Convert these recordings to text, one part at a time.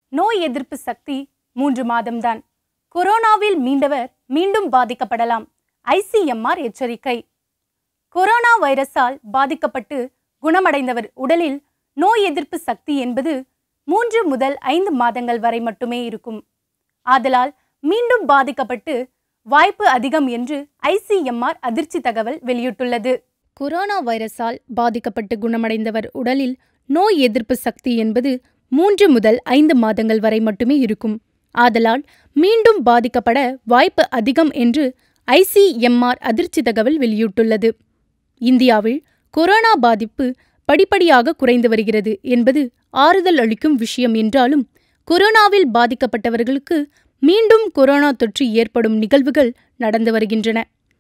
நோய் எதிர்ப்பு சக்தி மூன்று மாதம்தான் கொரோனாவில் மீண்டவர் மீண்டும் பாதிக்கப்படலாம் ஐசிஎம்ஆர் எச்சரிக்கை கொரோனா வைரஸால் பாதிக்கப்பட்டு குணமடைந்தவர் உடலில் நோய் எதிர்ப்பு சக்தி என்பது மூன்று முதல் ஐந்து மாதங்கள் வரை மட்டுமே இருக்கும் ஆதலால் மீண்டும் பாதிக்கப்பட்டு வாய்ப்பு அதிகம் என்று ஐசிஎம்ஆர் அதிர்ச்சி தகவல் வெளியிட்டுள்ளது கொரோனா வைரஸால் பாதிக்கப்பட்டு குணமடைந்தவர் உடலில் நோய் எதிர்ப்பு சக்தி என்பது மூன்று முதல் ஐந்து மாதங்கள் வரை மட்டுமே இருக்கும் ஆதலால் மீண்டும் பாதிக்கப்பட வாய்ப்பு அதிகம் என்று ஐசிஎம்ஆர் அதிர்ச்சி தகவல் வெளியிட்டுள்ளது இந்தியாவில் கொரோனா பாதிப்பு படிப்படியாக குறைந்து வருகிறது என்பது ஆறுதல் அளிக்கும் விஷயம் என்றாலும் கொரோனாவில் பாதிக்கப்பட்டவர்களுக்கு மீண்டும் கொரோனா தொற்று ஏற்படும் நிகழ்வுகள் நடந்து வருகின்றன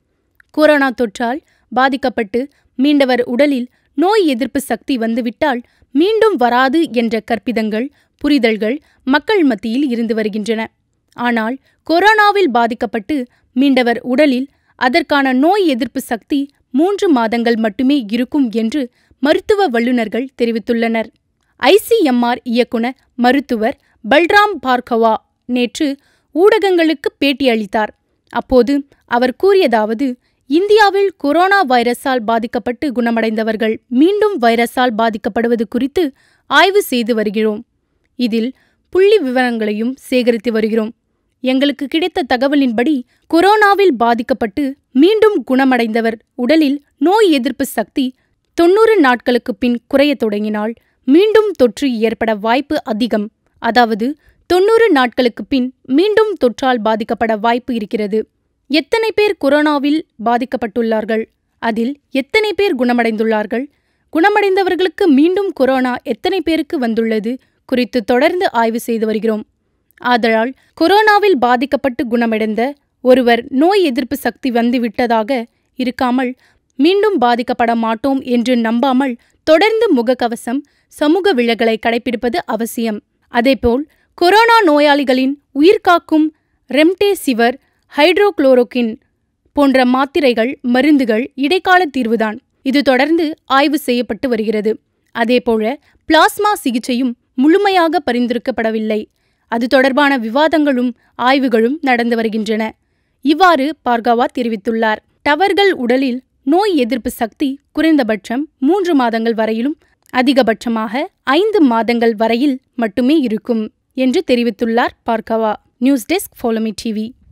கொரோனா தொற்றால் பாதிக்கப்பட்டு மீண்டவர் உடலில் நோய் எதிர்ப்பு சக்தி வந்துவிட்டால் மீண்டும் வராது என்ற கற்பிதங்கள் புரிதல்கள் மக்கள் மத்தியில் இருந்து வருகின்றன ஆனால் கொரோனாவில் பாதிக்கப்பட்டு மீண்டவர் உடலில் அதற்கான நோய் எதிர்ப்பு சக்தி மூன்று மாதங்கள் மட்டுமே இருக்கும் என்று மருத்துவ வல்லுநர்கள் தெரிவித்துள்ளனர் ஐசிஎம்ஆர் இயக்குனர் மருத்துவர் பல்ராம் பார்கவா நேற்று ஊடகங்களுக்கு பேட்டியளித்தார் அப்போது அவர் கூறியதாவது இந்தியாவில் கொரோனா வைரஸால் பாதிக்கப்பட்டு குணமடைந்தவர்கள் மீண்டும் வைரஸால் பாதிக்கப்படுவது குறித்து ஆய்வு செய்து வருகிறோம் இதில் புள்ளி விவரங்களையும் சேகரித்து வருகிறோம் எங்களுக்கு கிடைத்த தகவலின்படி கொரோனாவில் பாதிக்கப்பட்டு மீண்டும் குணமடைந்தவர் உடலில் நோய் எதிர்ப்பு சக்தி தொன்னூறு நாட்களுக்கு பின் குறையத் தொடங்கினால் மீண்டும் தொற்று ஏற்பட வாய்ப்பு அதிகம் அதாவது தொன்னூறு நாட்களுக்கு பின் மீண்டும் தொற்றால் பாதிக்கப்பட வாய்ப்பு இருக்கிறது எத்தனை பேர் கொரோனாவில் பாதிக்கப்பட்டுள்ளார்கள் அதில் எத்தனை பேர் குணமடைந்துள்ளார்கள் குணமடைந்தவர்களுக்கு மீண்டும் கொரோனா எத்தனை பேருக்கு வந்துள்ளது குறித்து தொடர்ந்து ஆய்வு செய்து வருகிறோம் ஆதலால் கொரோனாவில் பாதிக்கப்பட்டு குணமடைந்த ஒருவர் நோய் எதிர்ப்பு சக்தி வந்துவிட்டதாக இருக்காமல் மீண்டும் பாதிக்கப்பட மாட்டோம் என்று நம்பாமல் தொடர்ந்து முகக்கவசம் சமூக விலகலை கடைபிடிப்பது அவசியம் அதேபோல் கொரோனா நோயாளிகளின் உயிர்காக்கும் ரெம்டேசிவர் ஹைட்ரோகுளோரோகின் போன்ற மாத்திரைகள் மருந்துகள் இடைக்கால தீர்வுதான் இது தொடர்ந்து ஆய்வு செய்யப்பட்டு வருகிறது அதேபோல பிளாஸ்மா சிகிச்சையும் முழுமையாக பரிந்துரைக்கப்படவில்லை அது தொடர்பான விவாதங்களும் ஆய்வுகளும் நடந்து வருகின்றன இவ்வாறு பார்கவா தெரிவித்துள்ளார் டவர்கள் உடலில் நோய் எதிர்ப்பு சக்தி குறைந்தபட்சம் மூன்று மாதங்கள் வரையிலும் அதிகபட்சமாக ஐந்து மாதங்கள் வரையில் மட்டுமே இருக்கும் என்று தெரிவித்துள்ளார் Bhargava news desk follow me TV